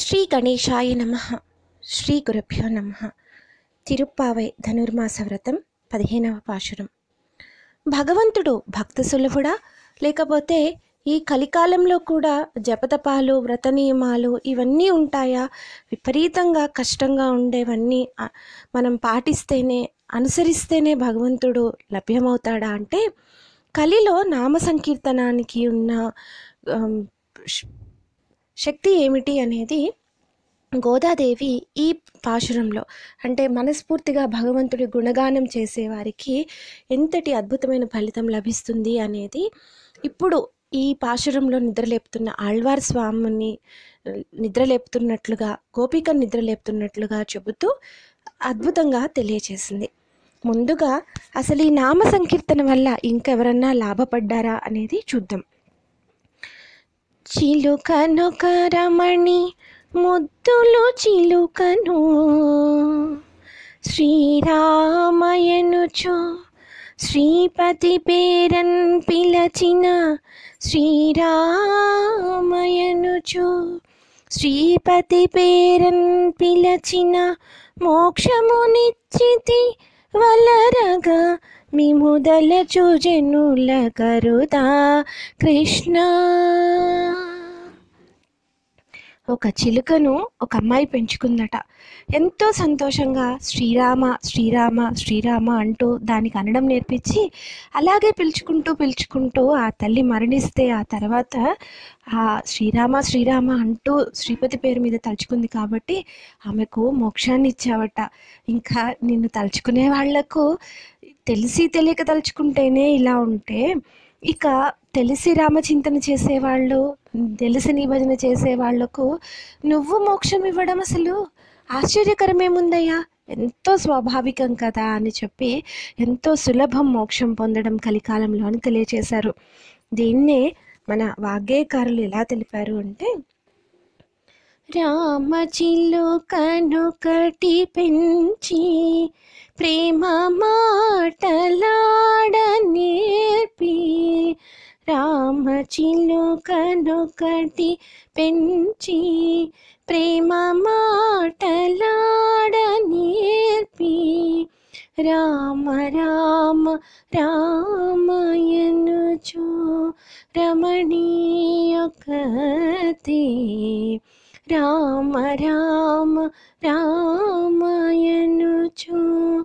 శ్రీ గణేశాయ నమ శ్రీ గురుభ్యో నమ తిరుప్పావై ధనుర్మాస వ్రతం పదిహేనవ పాశురం భగవంతుడు భక్త సులభుడా లేకపోతే ఈ కలికాలంలో కూడా జపతపాలు వ్రత నియమాలు ఇవన్నీ ఉంటాయా విపరీతంగా కష్టంగా ఉండేవన్నీ ఆ, మనం పాటిస్తేనే అనుసరిస్తేనే భగవంతుడు లభ్యమవుతాడా అంటే కలిలో నామ సంకీర్తనానికి ఉన్న ఆమ్, శ్- శక్తి ఏమిటి అనేది గోదాదేవి ఈ పాశురంలో అంటే మనస్ఫూర్తిగా భగవంతుడి గుణగానం చేసేవారికి ఎంతటి అద్భుతమైన ఫలితం లభిస్తుంది అనేది ఇప్పుడు ఈ పాశురంలో నిద్రలేపుతున్న ఆళ్వార్ స్వామిని ఆ, నిద్రలేపుతున్నట్లుగా గోపిక నిద్రలేపుతున్నట్లుగా చెబుతూ అద్భుతంగా తెలియచేసింది ముందుగా అసలు ఈ నామ సంకీర్తన వల్ల ఇంకెవరన్నా లాభపడ్డారా అనేది చూద్దాం చిలుకనొక రమణి ముద్దులు చిలుకను శ్రీరామయనుచు శ్రీపతి పేరన్ పిలచిన శ్రీరామయనుచు శ్రీపతి పేరన్ పిలచిన మోక్షమునిచ్చితి వలరగా మిముదల చూజనుల కరుదా కృష్ణ ఒక చిలుకను ఒక అమ్మాయి పెంచుకుందట ఎంతో సంతోషంగా శ్రీరామ శ్రీరామ శ్రీరామ అంటూ దానికి అనడం నేర్పించి అలాగే పిలుచుకుంటూ పిలుచుకుంటూ ఆ తల్లి మరణిస్తే ఆ తర్వాత ఆ శ్రీరామ శ్రీరామ అంటూ శ్రీపతి పేరు మీద తలుచుకుంది కాబట్టి ఆమెకు మోక్షాన్ని ఇచ్చావట ఇంకా నిన్ను తలుచుకునే వాళ్లకు తెలిసి తెలియక తలుచుకుంటేనే ఇలా ఉంటే ఇక తెలిసి రామచింతన చేసేవాళ్ళు తెలిసి నీ భజన చేసేవాళ్లకు నువ్వు మోక్షం ఇవ్వడం అసలు ఆశ్చర్యకరమేముందయ్యా ఎంతో స్వాభావికం కదా అని చెప్పి ఎంతో సులభం మోక్షం పొందడం కలికాలంలో అని తెలియచేశారు దీన్నే మన వాగ్గేయకారులు ఎలా తెలిపారు అంటే రామ చిలుకనుకటి పెంచి ప్రేమ మాటలాడ నేర్పి రామ చిలుకనొకటి పెంచి ప్రేమ మాటలాడ నేర్పి రామ రామ రామయనుచు రమణీయకతే రామ రామ రామయనుచు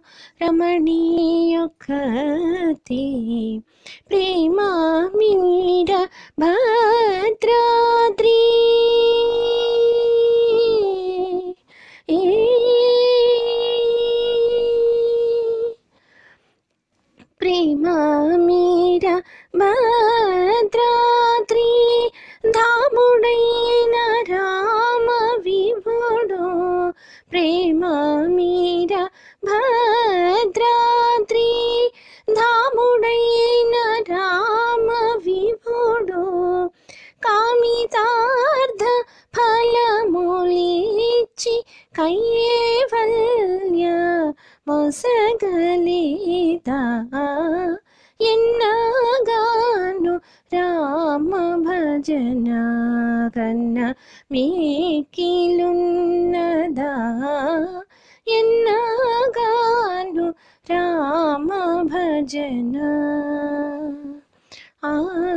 రమణీయకతే ప్రేమ మీర భద్రాద్రి ఏ ప్రేమ మీర భద్రాద్రి ధాముడైన రామ విభుడు ప్రేమ మీర భద్రాద్రి ధాముడైన రామ విభుడు కామితార్థ ఫలములిచ్చి కైవల్య మొసగలేదా ఎన్నగాను రామ భజన కన్న మీకిలున్నదా ఎన్నగాను రామ భజన ఆ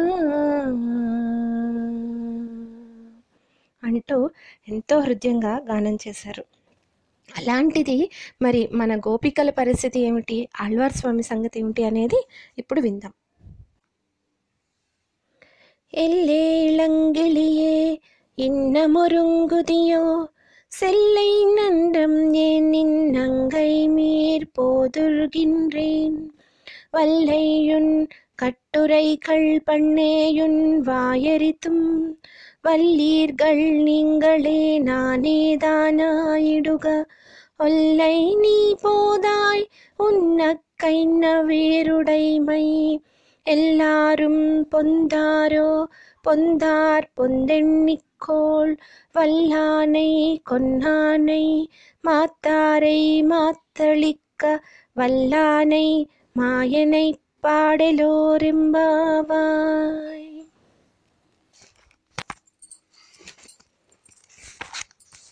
అంటూ ఎంతో హృదయంగా గానం చేశారు అలాంటిది మరి మన గోపికల పరిస్థితి ఏమిటి ఆళ్వార్ స్వామి సంగతి ఏమిటి అనేది ఇప్పుడు విందాం எல்லே இளங்கிளியே இன்னமுருங்குதியோ செல்லை நன்றம் ஏன் நின்னங்கை மீர் போதுர்கின்றேன் வல்லையுன் கட்டுரைகள் பண்ணேயுன் வாயரித்தும் வல்லீர்கள் நீங்களே நானே தானாயிடுக ஒல்லை நீ போதாய் உன்னக்கைன்ன வேருடைமை எல்லாரும் பொந்தாரோ பொந்தார் பொந்தெண்ணிக்கோள் வல்லானை கொன்னானை மாத்தாரை மாத்தளிக்க வல்லானை மாயனை பாடலோரெம்பாவாய்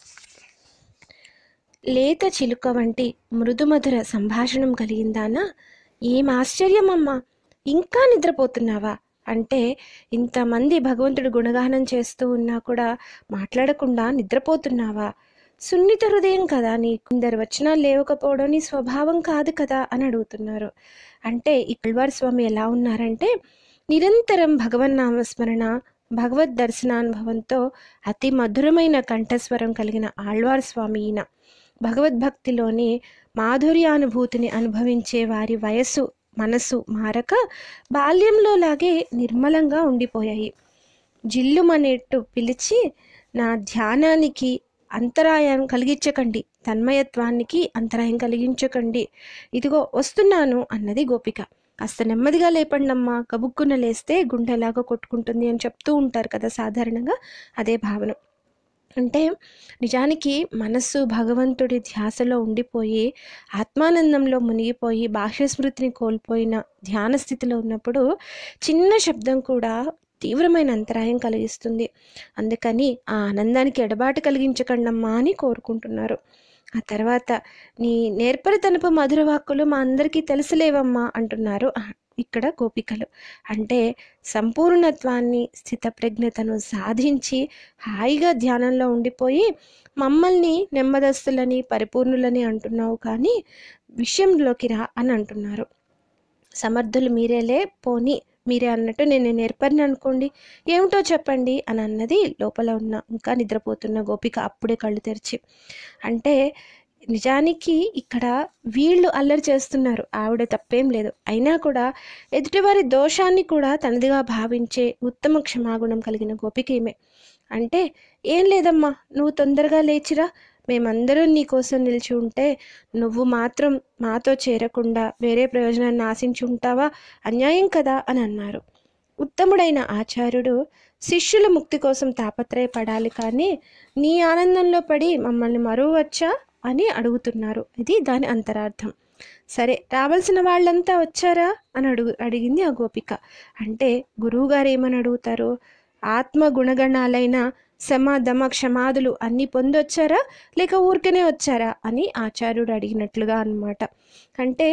లేత చిలుక వంటి మృదుమధుర సంభాషణం కలిగిందానా ఏం ఆశ్చర్యమమ్మా ఇంకా నిద్రపోతున్నావా అంటే ఇంతమంది భగవంతుడి గుణగానం చేస్తూ ఉన్నా కూడా మాట్లాడకుండా నిద్రపోతున్నావా సున్నిత హృదయం కదా నీ కొందరు వచనాలు లేవకపోవడం నీ స్వభావం కాదు కదా అని అడుగుతున్నారు అంటే ఈ కల్వార్ స్వామి ఎలా ఉన్నారంటే నిరంతరం భగవన్నామస్మరణ భగవద్ దర్శనానుభవంతో అతి మధురమైన కంఠస్వరం కలిగిన ఆళ్వార్ స్వామి ఈయన భగవద్భక్తిలోని మాధుర్యానుభూతిని అనుభవించే వారి వయస్సు మనసు మారక బాల్యంలోలాగే నిర్మలంగా ఉండిపోయాయి జిల్లుమనేట్టు పిలిచి నా ధ్యానానికి అంతరాయం కలిగించకండి తన్మయత్వానికి అంతరాయం కలిగించకండి ఇదిగో వస్తున్నాను అన్నది గోపిక కాస్త నెమ్మదిగా లేపండమ్మా కబుక్కున లేస్తే గుండెలాగా కొట్టుకుంటుంది అని చెప్తూ ఉంటారు కదా సాధారణంగా అదే భావన అంటే నిజానికి మనస్సు భగవంతుడి ధ్యాసలో ఉండిపోయి ఆత్మానందంలో మునిగిపోయి బాహ్య స్మృతిని కోల్పోయిన ధ్యాన స్థితిలో ఉన్నప్పుడు చిన్న శబ్దం కూడా తీవ్రమైన అంతరాయం కలిగిస్తుంది అందుకని ఆ ఆనందానికి ఎడబాటు కలిగించకండమ్మా అని కోరుకుంటున్నారు ఆ తర్వాత నీ నేర్పరితనపు మధుర వాక్కులు మా అందరికీ తెలుసులేవమ్మా అంటున్నారు ఆ- ఇక్కడ గోపికలు అంటే సంపూర్ణత్వాన్ని స్థితప్రజ్ఞతను సాధించి హాయిగా ధ్యానంలో ఉండిపోయి మమ్మల్ని నెమ్మదస్తులని పరిపూర్ణులని అంటున్నావు కానీ విషయంలోకి రా అని అంటున్నారు సమర్థులు మీరేలే పోని మీరే అన్నట్టు నేను నేర్పరిని అనుకోండి ఏమిటో చెప్పండి అని అన్నది లోపల ఉన్న ఇంకా నిద్రపోతున్న గోపిక అప్పుడే కళ్ళు తెరిచి అంటే నిజానికి ఇక్కడ వీళ్ళు అల్లరి చేస్తున్నారు ఆవిడ తప్పేం లేదు అయినా కూడా ఎదుటివారి దోషాన్ని కూడా తనదిగా భావించే ఉత్తమ క్షమాగుణం కలిగిన గోపిక ఈమె అంటే ఏం లేదమ్మా నువ్వు తొందరగా లేచిరా మేమందరం నీ కోసం నిలిచి ఉంటే నువ్వు మాత్రం మాతో చేరకుండా వేరే ప్రయోజనాన్ని ఆశించి ఉంటావా అన్యాయం కదా అని అన్నారు ఉత్తముడైన ఆచార్యుడు శిష్యుల ముక్తి కోసం తాపత్రయపడాలి కానీ నీ ఆనందంలో పడి మమ్మల్ని మరువచ్చా అని అడుగుతున్నారు ఇది దాని అంతరార్థం సరే రావాల్సిన వాళ్ళంతా వచ్చారా అని అడుగు అడిగింది ఆ గోపిక అంటే గురువుగారు ఏమని అడుగుతారు ఆత్మ గుణగణాలైన శమ దమ క్షమాదులు అన్నీ పొందొచ్చారా లేక ఊరికనే వచ్చారా అని ఆచార్యుడు అడిగినట్లుగా అన్నమాట అంటే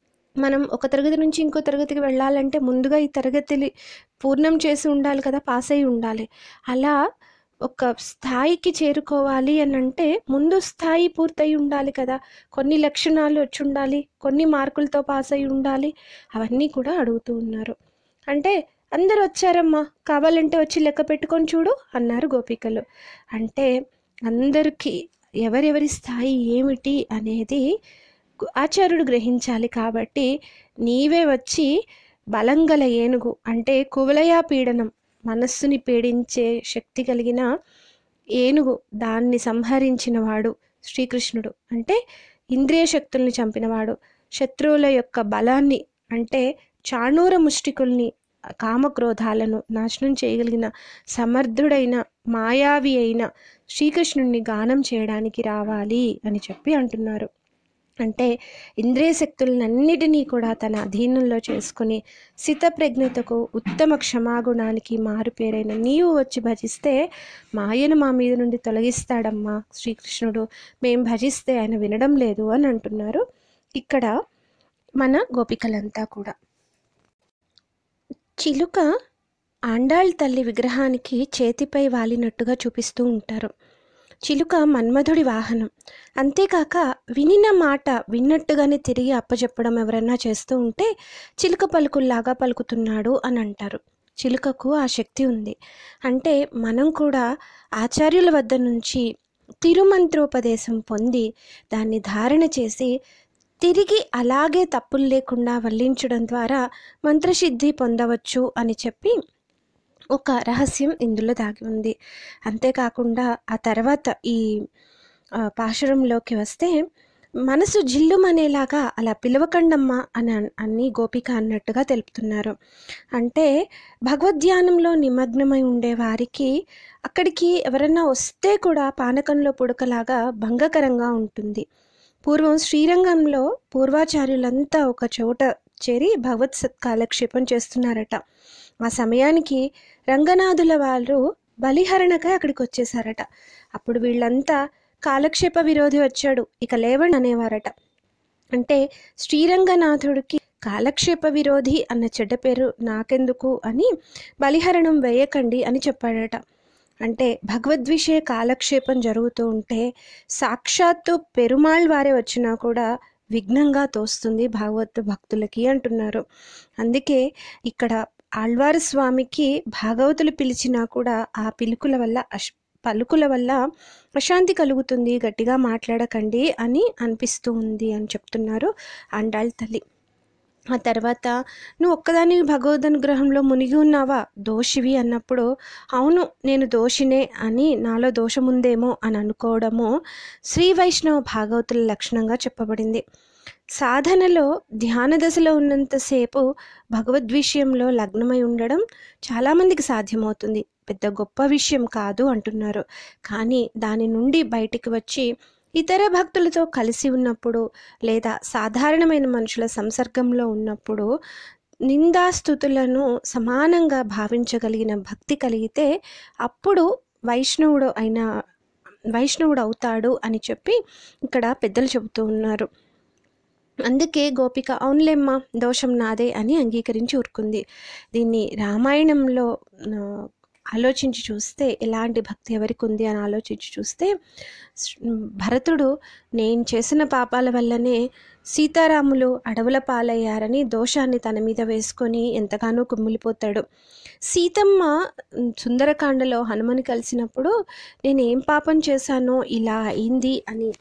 మనం ఒక తరగతి నుంచి ఇంకో తరగతికి వెళ్ళాలంటే ముందుగా ఈ తరగతిని పూర్ణం చేసి ఉండాలి కదా పాస్ అయి ఉండాలి అలా ఒక స్థాయికి చేరుకోవాలి అని అంటే ముందు స్థాయి పూర్తయి ఉండాలి కదా కొన్ని లక్షణాలు వచ్చి ఉండాలి కొన్ని మార్కులతో పాస్ అయి ఉండాలి అవన్నీ కూడా అడుగుతూ ఉన్నారు అంటే అందరు వచ్చారమ్మా కావాలంటే వచ్చి లెక్క పెట్టుకొని చూడు అన్నారు గోపికలు అంటే అందరికీ ఎవరెవరి స్థాయి ఏమిటి అనేది గు- ఆచార్యుడు గ్రహించాలి కాబట్టి నీవే వచ్చి బలంగల ఏనుగు అంటే కువలయా పీడనం మనస్సుని పీడించే శక్తి కలిగిన ఏనుగు దాన్ని సంహరించిన వాడు శ్రీకృష్ణుడు అంటే ఇంద్రియ శక్తుల్ని చంపినవాడు శత్రువుల యొక్క బలాన్ని అంటే చాణూర ముష్టికుల్ని కామక్రోధాలను నాశనం చేయగలిగిన సమర్థుడైన మాయావి అయిన శ్రీకృష్ణుడిని గానం చేయడానికి రావాలి అని చెప్పి అంటున్నారు అంటే ఇంద్రియ శక్తులన్నిటినీ కూడా తన అధీనంలో చేసుకుని సితప్రజ్ఞతకు ఉత్తమ క్షమాగుణానికి మారుపేరైన నీవు వచ్చి భజిస్తే మాయను మా మీద నుండి తొలగిస్తాడమ్మా శ్రీకృష్ణుడు మేం భజిస్తే ఆయన వినడం లేదు అని అంటున్నారు ఇక్కడ మన గోపికలంతా కూడా చిలుక ఆండాళ్ తల్లి విగ్రహానికి చేతిపై వాలినట్టుగా చూపిస్తూ ఉంటారు చిలుక మన్మధుడి వాహనం అంతేకాక వినిన మాట విన్నట్టుగానే తిరిగి అప్పచెప్పడం ఎవరన్నా చేస్తూ ఉంటే చిలుక పలుకుల్లాగా పలుకుతున్నాడు అని అంటారు చిలుకకు ఆ శక్తి ఉంది అంటే మనం కూడా ఆచార్యుల వద్ద నుంచి తిరుమంత్రోపదేశం పొంది దాన్ని ధారణ చేసి తిరిగి అలాగే తప్పులు లేకుండా వల్లించడం ద్వారా మంత్రసిద్ధి పొందవచ్చు అని చెప్పి ఒక రహస్యం ఇందులో దాగి ఉంది అంతేకాకుండా ఆ తర్వాత ఈ ఆ, పాశురంలోకి వస్తే మనసు జిల్లుమనేలాగా అలా పిలవకండమ్మా అని అన్- అన్ని గోపిక అన్నట్టుగా తెలుపుతున్నారు అంటే భగవద్ధ్యానంలో నిమగ్నమై ఉండే వారికి అక్కడికి ఎవరైనా వస్తే కూడా పానకంలో పుడకలాగా భంగకరంగా ఉంటుంది పూర్వం శ్రీరంగంలో పూర్వాచార్యులంతా ఒక చోట చేరి భగవత్ సత్ కాలక్షేపం చేస్తున్నారట ఆ సమయానికి రంగనాథుల వాళ్ళు బలిహరణకై అక్కడికి వచ్చేసారట అప్పుడు వీళ్ళంతా కాలక్షేప విరోధి వచ్చాడు ఇక లేవండి అనేవారట అంటే శ్రీరంగనాథుడికి కాలక్షేప విరోధి అన్న చెడ్డ పేరు నాకెందుకు అని బలిహరణం వేయకండి అని చెప్పాడట అంటే భగవద్విషయ కాలక్షేపం జరుగుతూ ఉంటే సాక్షాత్తు పెరుమాళ్ వారే వచ్చినా కూడా విఘ్నంగా తోస్తుంది భాగవత్ భక్తులకి అంటున్నారు అందుకే ఇక్కడ ఆళ్వారు స్వామికి భాగవతులు పిలిచినా కూడా ఆ పిలుకుల వల్ల అశ్ పలుకుల వల్ల అశాంతి కలుగుతుంది గట్టిగా మాట్లాడకండి అని అనిపిస్తూ ఉంది అని చెప్తున్నారు అండాళ్ తల్లి ఆ తర్వాత నువ్వు ఒక్కదాని భగవద్ అనుగ్రహంలో మునిగి ఉన్నావా దోషివి అన్నప్పుడు అవును నేను దోషినే అని నాలో దోషముందేమో అని అనుకోవడము శ్రీ వైష్ణవ భాగవతుల లక్షణంగా చెప్పబడింది సాధనలో ధ్యాన దశలో ఉన్నంతసేపు భగవద్విషయంలో లగ్నమై ఉండడం చాలామందికి సాధ్యమవుతుంది పెద్ద గొప్ప విషయం కాదు అంటున్నారు కానీ దాని నుండి బయటికి వచ్చి ఇతర భక్తులతో కలిసి ఉన్నప్పుడు లేదా సాధారణమైన మనుషుల సంసర్గంలో ఉన్నప్పుడు నిందాస్తుతులను సమానంగా భావించగలిగిన భక్తి కలిగితే అప్పుడు వైష్ణవుడు అయిన వైష్ణవుడు అవుతాడు అని చెప్పి ఇక్కడ పెద్దలు చెబుతూ ఉన్నారు అందుకే గోపిక అవునులేమ్మా దోషం నాదే అని అంగీకరించి ఊరుకుంది దీన్ని రామాయణంలో ఆ, ఆలోచించి చూస్తే ఎలాంటి భక్తి ఎవరికి ఉంది అని ఆలోచించి చూస్తే స్- భరతుడు నేను చేసిన పాపాల వల్లనే సీతారాములు అడవుల పాలయ్యారని దోషాన్ని తన మీద వేసుకొని ఎంతగానో కుమ్మిలిపోతాడు సీతమ్మ ఉమ్, సుందరకాండలో హనుమని కలిసినప్పుడు నేను ఏం పాపం చేశానో ఇలా అయింది అని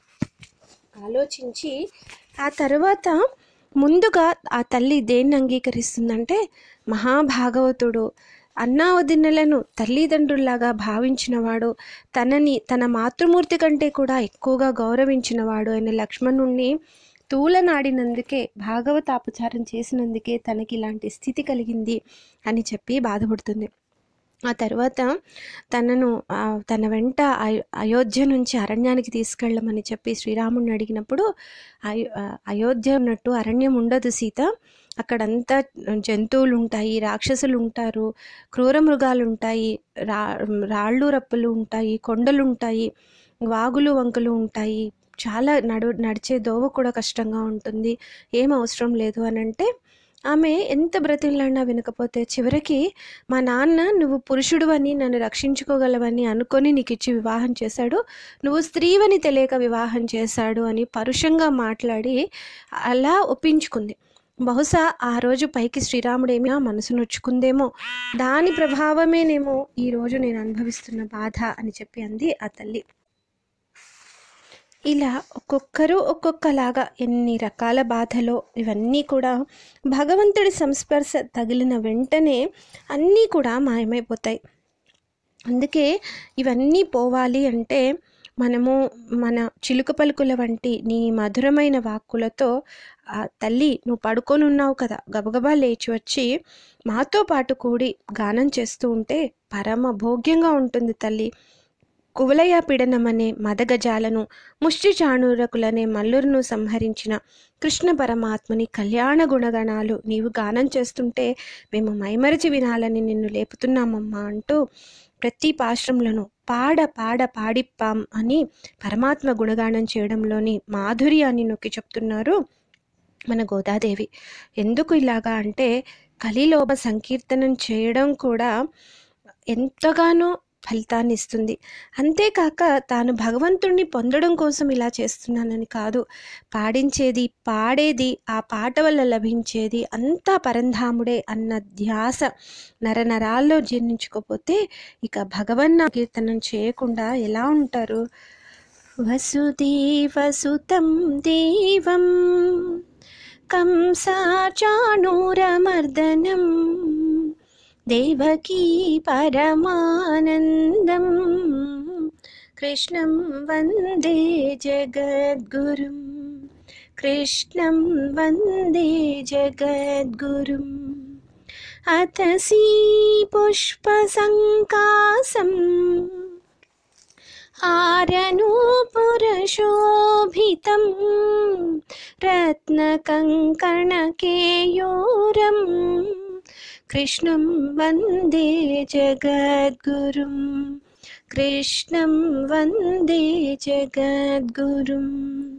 ఆలోచించి ఆ తర్వాత ముందుగా ఆ తల్లి దేన్ని అంగీకరిస్తుందంటే మహాభాగవతుడు అన్నా వదినలను తల్లిదండ్రుల్లాగా భావించినవాడు తనని తన మాతృమూర్తి కంటే కూడా ఎక్కువగా గౌరవించినవాడు అయిన లక్ష్మణుణ్ణి తూలనాడినందుకే భాగవతాపచారం చేసినందుకే తనకి ఇలాంటి స్థితి కలిగింది అని చెప్పి బాధపడుతుంది ఆ తర్వాత తనను ఆ, తన వెంట అయో- అయోధ్య నుంచి అరణ్యానికి తీసుకెళ్ళమని చెప్పి శ్రీరాముడిని అడిగినప్పుడు అయో ఆ, అయోధ్య ఉన్నట్టు అరణ్యం ఉండదు సీత అక్కడంతా జంతువులు ఉంటాయి రాక్షసులు ఉంటారు క్రూర మృగాలు ఉంటాయి రా రాళ్ళు రప్పలు ఉంటాయి కొండలు ఉంటాయి వాగులు వంకలు ఉంటాయి చాలా నడు నడిచే దోవ కూడా కష్టంగా ఉంటుంది ఏం అవసరం లేదు అని అంటే ఆమె ఎంత బ్రతిలాడినా వినకపోతే చివరికి మా నాన్న నువ్వు పురుషుడు అని నన్ను రక్షించుకోగలవని అనుకొని నీకు ఇచ్చి వివాహం చేశాడు నువ్వు స్త్రీవని తెలియక వివాహం చేశాడు అని పరుషంగా మాట్లాడి అలా ఒప్పించుకుంది బహుశా ఆ రోజు పైకి శ్రీరాముడేమి ఆ మనసు నొచ్చుకుందేమో దాని ప్రభావమేనేమో ఈ రోజు నేను అనుభవిస్తున్న బాధ అని చెప్పి అంది ఆ తల్లి ఇలా ఒక్కొక్కరు ఒక్కొక్కలాగా ఎన్ని రకాల బాధలో ఇవన్నీ కూడా భగవంతుడి సంస్పర్శ తగిలిన వెంటనే అన్నీ కూడా మాయమైపోతాయి అందుకే ఇవన్నీ పోవాలి అంటే మనము మన చిలుక పలుకుల వంటి నీ మధురమైన వాక్కులతో ఆ తల్లి నువ్వు పడుకొని ఉన్నావు కదా గబగబా లేచి వచ్చి మాతో పాటు కూడి గానం చేస్తూ ఉంటే పరమ భోగ్యంగా ఉంటుంది తల్లి కువలయ పీడనమనే మదగజాలను ముష్టి చాణూరకులనే మల్లురును సంహరించిన కృష్ణ పరమాత్మని కళ్యాణ గుణగణాలు నీవు గానం చేస్తుంటే మేము మైమరచి వినాలని నిన్ను లేపుతున్నామమ్మా అంటూ ప్రతి పాశ్రంలోనూ పాడ పాడ పాడిప్పాం అని పరమాత్మ గుణగానం చేయడంలోని మాధుర్యాన్ని నొక్కి చెప్తున్నారు మన గోదాదేవి ఎందుకు ఇలాగా అంటే కలిలోభ సంకీర్తనం చేయడం కూడా ఎంతగానో ఫలితాన్ని ఇస్తుంది అంతేకాక తాను భగవంతుణ్ణి పొందడం కోసం ఇలా చేస్తున్నానని కాదు పాడించేది పాడేది ఆ పాట వల్ల లభించేది అంతా పరంధాముడే అన్న ధ్యాస నరనరాల్లో జీర్ణించుకోపోతే ఇక భగవన్న కీర్తనం చేయకుండా ఎలా ఉంటారు వసుదేవసుతం దేవం కంసాచాణూరమర్దనం దేవకీ పరమానందం కృష్ణం వందే జగద్గురుం కృష్ణం వందే జగద్గురుం అతసీ పుష్పసంకాసం ఆరనూపురశోభితం రత్నకంకణకేయూరం కృష్ణం వందే జగద్గురుం कृष्णं वन्दे जगद्गुरुम्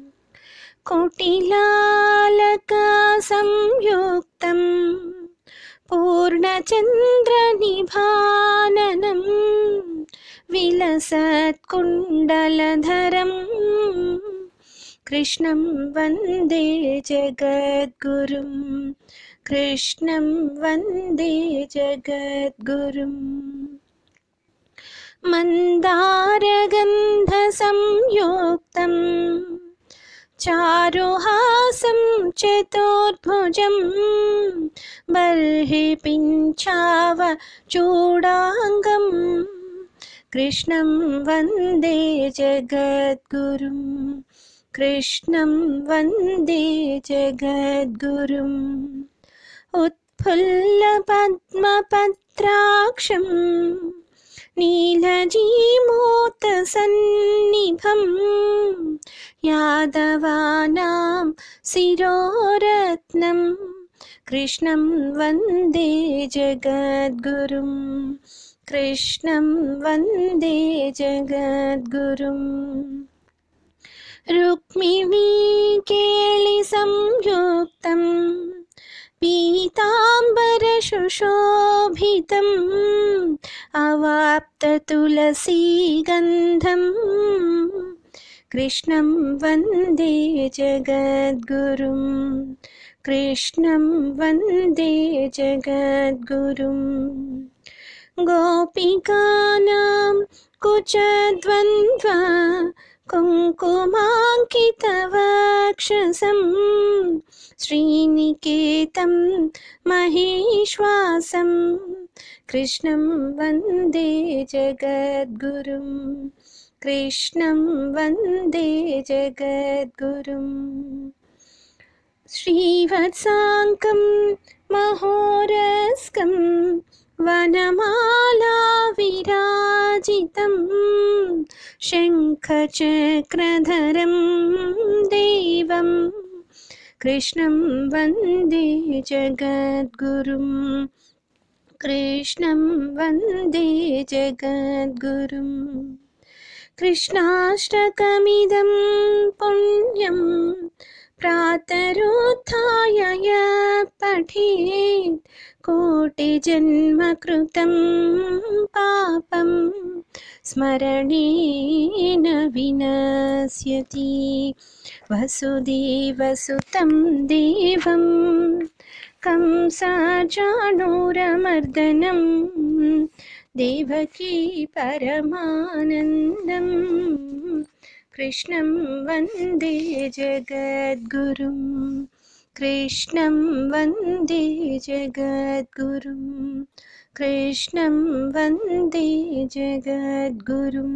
कोटिलालकसंयुक्तं पूर्णचन्द्रनिभाननं विलसत्कुण्डलधरं कृष्णं वन्दे जगद्गुरुं कृष्णं वन्दे जगद्गुरुम् मन्दारगन्धसंयुक्तं चारुहासं चतुर्भुजं बर्हि पिञ्चाव चूडाङ्गं कृष्णं वन्दे जगद्गुरुं कृष्णं वन्दे जगद्गुरुम् उत्फुल्लपद्मपत्राक्षं नीलजीमूतसन्निभं यादवानां शिरोरत्नं कृष्णं वन्दे जगद्गुरुं कृष्णं वन्दे जगद्गुरुम् रुक्मिणीकेलिसंयुक्तं पीताम्बरशुशोभितम् अवाप्ततुलसीगन्धं कृष्णं वन्दे जगद्गुरुं कृष्णं वन्दे जगद्गुरुम् गोपिकानां कुचद्वन्द्व कुङ्कुमाङ्कितवक्षसं श्रीनिकेतं महेश्वासं कृष्णं वन्दे जगद्गुरुं कृष्णं वन्दे जगद्गुरुम् श्रीवत्साङ्कं महोरस्कं वनमाला विराजितं शङ्खचक्रधरं देवं कृष्णं वन्दे जगद्गुरुं कृष्णं वन्दे जगद्गुरुम् कृष्णाष्टकमिदं पुण्यं प्रातरुत्थाय य पठेत् कोटिजन्मकृतं पापं स्मरणेन विनश्यति वसुदेवसुतं देवं कंसचाणूरमर्दनं देवकी परमानन्दं कृष्णं वन्दे जगद्गुरुं कृष्णं वन्दे जगद्गुरुं कृष्णं वन्दे జగద్గురుం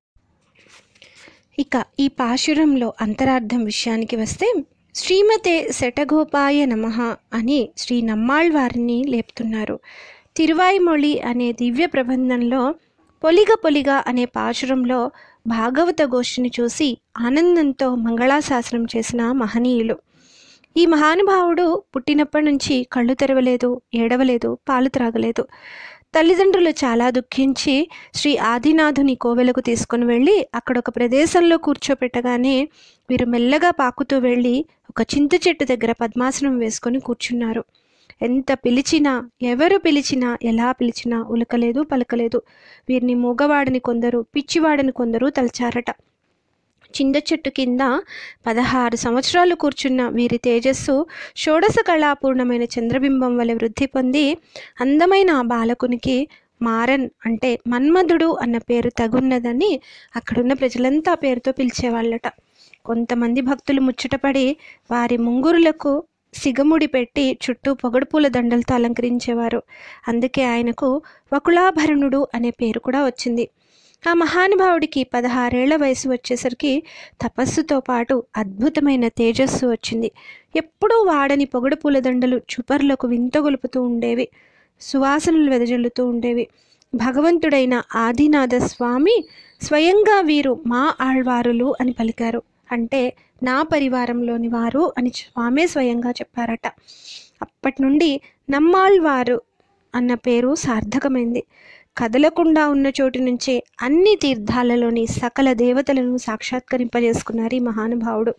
ఇక ఈ పాశురంలో అంతరార్థం విషయానికి వస్తే శ్రీమతే శటగోపాయ నమః అని శ్రీ నమ్మాళ్వారిని లేపుతున్నారు తిరువాయిమొళి అనే దివ్య ప్రబంధంలో పొలిగ పొలిగ అనే పాశురంలో భాగవత గోష్ఠిని చూసి ఆనందంతో మంగళాశాసనం చేసిన మహనీయులు ఈ మహానుభావుడు పుట్టినప్పటి నుంచి కళ్ళు తెరవలేదు ఏడవలేదు పాలు త్రాగలేదు తల్లిదండ్రులు చాలా దుఃఖించి శ్రీ ఆదినాథుని కోవెలకు తీసుకుని వెళ్ళి అక్కడ ఒక ప్రదేశంలో కూర్చోపెట్టగానే వీరు మెల్లగా పాకుతూ వెళ్ళి ఒక చింత చెట్టు దగ్గర పద్మాసనం వేసుకొని కూర్చున్నారు ఎంత పిలిచినా ఎవరు పిలిచినా ఎలా పిలిచినా ఉలకలేదు పలకలేదు వీరిని మూగవాడని కొందరు పిచ్చివాడని కొందరు తలచారట చింద చెట్టు కింద పదహారు సంవత్సరాలు కూర్చున్న వీరి తేజస్సు షోడశ కళాపూర్ణమైన చంద్రబింబం వలె వృద్ధి పొంది అందమైన ఆ బాలకునికి మారన్ అంటే మన్మధుడు అన్న పేరు తగున్నదని అక్కడున్న ప్రజలంతా ఆ పేరుతో పిలిచేవాళ్ళట కొంతమంది భక్తులు ముచ్చటపడి వారి ముంగురులకు సిగముడి పెట్టి చుట్టూ పొగడుపూల దండలతో అలంకరించేవారు అందుకే ఆయనకు వకుళాభరణుడు అనే పేరు కూడా వచ్చింది ఆ మహానుభావుడికి పదహారేళ్ల వయసు వచ్చేసరికి తపస్సుతో పాటు అద్భుతమైన తేజస్సు వచ్చింది ఎప్పుడూ వాడని పొగడు పూలదండలు చుపర్లకు వింతగొలుపుతూ ఉండేవి సువాసనలు వెదజల్లుతూ ఉండేవి భగవంతుడైన ఆదినాథ స్వామి స్వయంగా వీరు మా ఆళ్వారులు అని పలికారు అంటే నా పరివారంలోని వారు అని స్వామే స్వయంగా చెప్పారట అప్పటి నుండి నమ్మాళ్వారు అన్న పేరు సార్థకమైంది కదలకుండా ఉన్న చోటు నుంచే అన్ని తీర్థాలలోని సకల దేవతలను సాక్షాత్కరింపజేసుకున్నారు ఈ మహానుభావుడు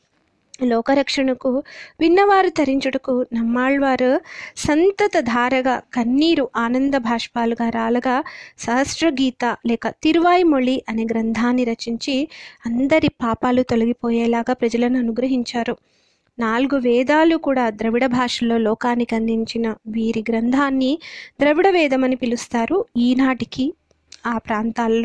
లోకరక్షణకు విన్నవారు తరించుటకు నమ్మాళ్వారు సంతత ధారగా కన్నీరు ఆనంద భాష్పాలుగా రాలగా సహస్రగీత లేక తిరువాయిమొళి అనే గ్రంథాన్ని రచించి అందరి పాపాలు తొలగిపోయేలాగా ప్రజలను అనుగ్రహించారు నాలుగు వేదాలు కూడా ద్రవిడ భాషలో లోకానికి అందించిన వీరి గ్రంథాన్ని ద్రవిడ వేదమని పిలుస్తారు ఈనాటికి ఆ ప్రాంతాల్లో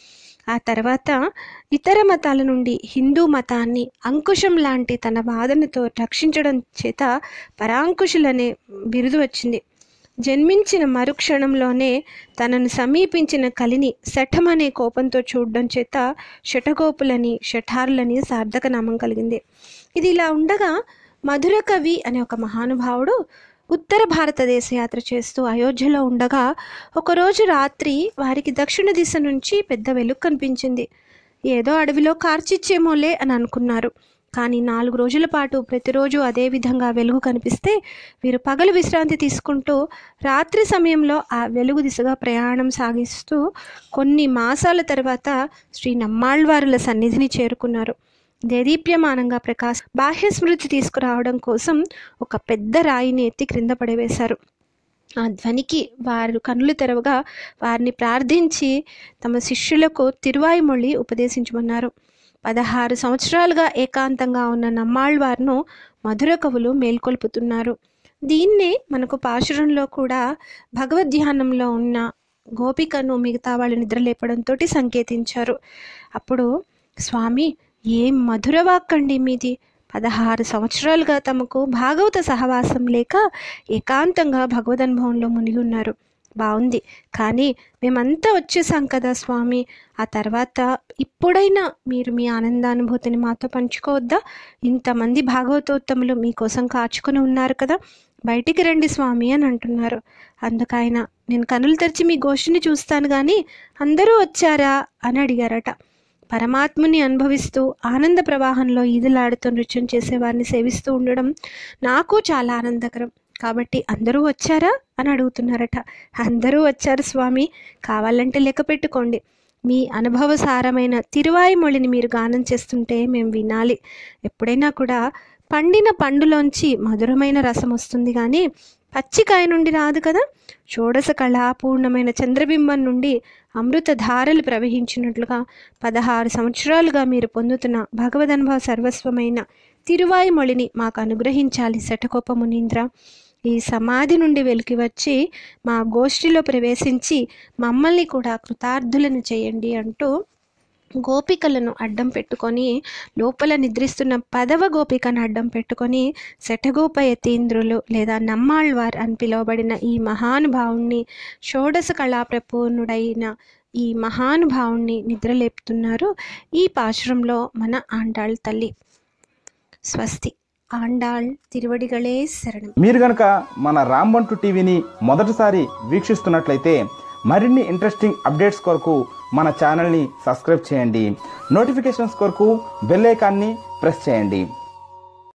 ఆ తర్వాత ఇతర మతాల నుండి హిందూ మతాన్ని అంకుశం లాంటి తన వాదనతో రక్షించడం చేత పరాంకుశులనే బిరుదు వచ్చింది జన్మించిన మరుక్షణంలోనే తనను సమీపించిన కలిని శఠమనే కోపంతో చూడడం చేత శఠగోపులని శఠారులని సార్థక నామం కలిగింది ఇది ఇలా ఉండగా మధుర కవి అనే ఒక మహానుభావుడు ఉత్తర భారతదేశ యాత్ర చేస్తూ అయోధ్యలో ఉండగా ఒకరోజు రాత్రి వారికి దక్షిణ దిశ నుంచి పెద్ద వెలుగు కనిపించింది ఏదో అడవిలో కార్చిచ్చేమోలే అని అనుకున్నారు కానీ నాలుగు రోజుల పాటు ప్రతిరోజు అదే విధంగా వెలుగు కనిపిస్తే వీరు పగలు విశ్రాంతి తీసుకుంటూ రాత్రి సమయంలో ఆ వెలుగు దిశగా ప్రయాణం సాగిస్తూ కొన్ని మాసాల తర్వాత శ్రీ నమ్మాళ్వారుల సన్నిధిని చేరుకున్నారు దేదీప్యమానంగా ప్రకాశ్ బాహ్య స్మృతి తీసుకురావడం కోసం ఒక పెద్ద రాయిని ఎత్తి క్రింద పడవేశారు ఆ ధ్వనికి వారు కన్నులు తెరవగా వారిని ప్రార్థించి తమ శిష్యులకు తిరువాయిమొళి ఉపదేశించమన్నారు పదహారు సంవత్సరాలుగా ఏకాంతంగా ఉన్న నమ్మాళ్వార్ను మధుర కవులు మేల్కొల్పుతున్నారు దీన్నే మనకు పాశురంలో కూడా భగవద్ధ్యానంలో ఉన్న గోపికను మిగతా వాళ్ళు నిద్రలేపడంతో సంకేతించారు అప్పుడు స్వామి ఏం మధుర వాక్కండి మీది పదహారు సంవత్సరాలుగా తమకు భాగవత సహవాసం లేక ఏకాంతంగా భగవదనుభవంలో మునిగి ఉన్నారు బాగుంది కానీ మేమంతా వచ్చేసాం కదా స్వామి ఆ తర్వాత ఇప్పుడైనా మీరు మీ ఆనందానుభూతిని మాతో పంచుకోవద్దా ఇంతమంది భాగవతోత్తములు మీకోసం కాచుకుని ఉన్నారు కదా బయటికి రండి స్వామి అని అంటున్నారు అందుకైన నేను కనులు తెరిచి మీ గోష్ఠిని చూస్తాను కానీ అందరూ వచ్చారా అని అడిగారట పరమాత్ముని అనుభవిస్తూ ఆనంద ప్రవాహంలో ఈదులాడుతూ నృత్యం చేసే వారిని సేవిస్తూ ఉండడం నాకు చాలా ఆనందకరం కాబట్టి అందరూ వచ్చారా అని అడుగుతున్నారట అందరూ వచ్చారు స్వామి కావాలంటే లెక్క పెట్టుకోండి మీ అనుభవసారమైన తిరువాయిమొళిని మీరు గానం చేస్తుంటే మేము వినాలి ఎప్పుడైనా కూడా పండిన పండులోంచి మధురమైన రసం వస్తుంది కానీ పచ్చికాయ నుండి రాదు కదా షోడశ కళాపూర్ణమైన చంద్రబింబం నుండి అమృత ధారలు ప్రవహించినట్లుగా పదహారు సంవత్సరాలుగా మీరు పొందుతున్న భగవదనుభవ సర్వస్వమైన తిరువాయిమొళిని మాకు అనుగ్రహించాలి శటకోప మునీంద్ర ఈ సమాధి నుండి వెలికి వచ్చి మా గోష్ఠిలో ప్రవేశించి మమ్మల్ని కూడా కృతార్థులను చేయండి అంటూ గోపికలను అడ్డం పెట్టుకొని లోపల నిద్రిస్తున్న పదవ గోపికను అడ్డం పెట్టుకొని శటగోప యతీంద్రులు లేదా నమ్మాళ్వార్ అని పిలువబడిన ఈ మహానుభావుణ్ణి షోడశ కళాప్రపూర్ణుడైన ఈ మహానుభావుణ్ణి నిద్రలేపుతున్నారు ఈ పాశ్రంలో మన ఆండాళ్ తల్లి స్వస్తి ఆండాళ్ తిరువడిగళే శరణం మీరు గనక మన రాంబంటు టీవీని మొదటిసారి వీక్షిస్తున్నట్లయితే మరిన్ని ఇంట్రెస్టింగ్ అప్డేట్స్ కొరకు మన ఛానల్ని సబ్స్క్రైబ్ చేయండి నోటిఫికేషన్స్ కొరకు బెల్ ఐకాన్ని ప్రెస్ చేయండి